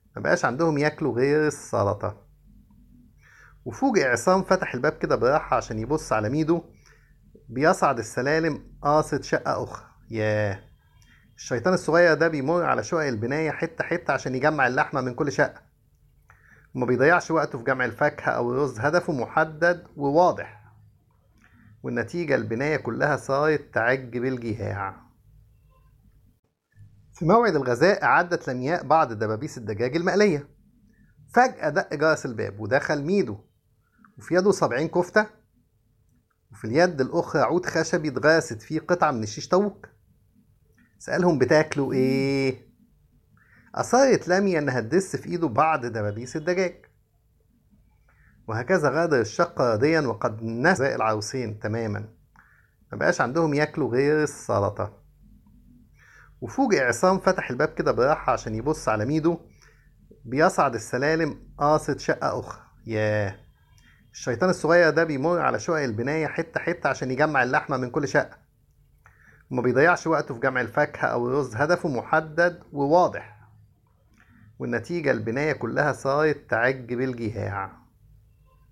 مبقاش عندهم ياكلوا غير السلطة وفوجئ عصام فتح الباب كده براحة عشان يبص على ميدو بيصعد السلالم قاصد شقة أخرى ياه الشيطان الصغير ده بيمر على شقق البناية حتة حتة عشان يجمع اللحمة من كل شقة وما بيضيعش وقته في جمع الفاكهة أو الرز هدفه محدد وواضح والنتيجة البناية كلها صارت تعج بالجهاع في موعد الغذاء أعدت لمياء بعض دبابيس الدجاج المقلية فجأة دق جرس الباب ودخل ميدو وفي يده سبعين كفتة وفي اليد الأخرى عود خشبي اتغرست فيه قطعة من الشيش طاووق سألهم بتاكلوا إيه؟ أصرت لميا إنها تدس في إيده بعض دبابيس الدجاج وهكذا غادر الشقة راضيا وقد نسى العروسين تماما مبقاش عندهم ياكلوا غير السلطة وفوجئ عصام فتح الباب كده براحة عشان يبص على ميدو بيصعد السلالم قاصد شقة أخرى ياه الشيطان الصغير ده بيمر على شقق البناية حتة حتة عشان يجمع اللحمة من كل شقة وما بيضيعش وقته في جمع الفاكهة أو الرز هدفه محدد وواضح والنتيجة البناية كلها صارت تعج بالجهاع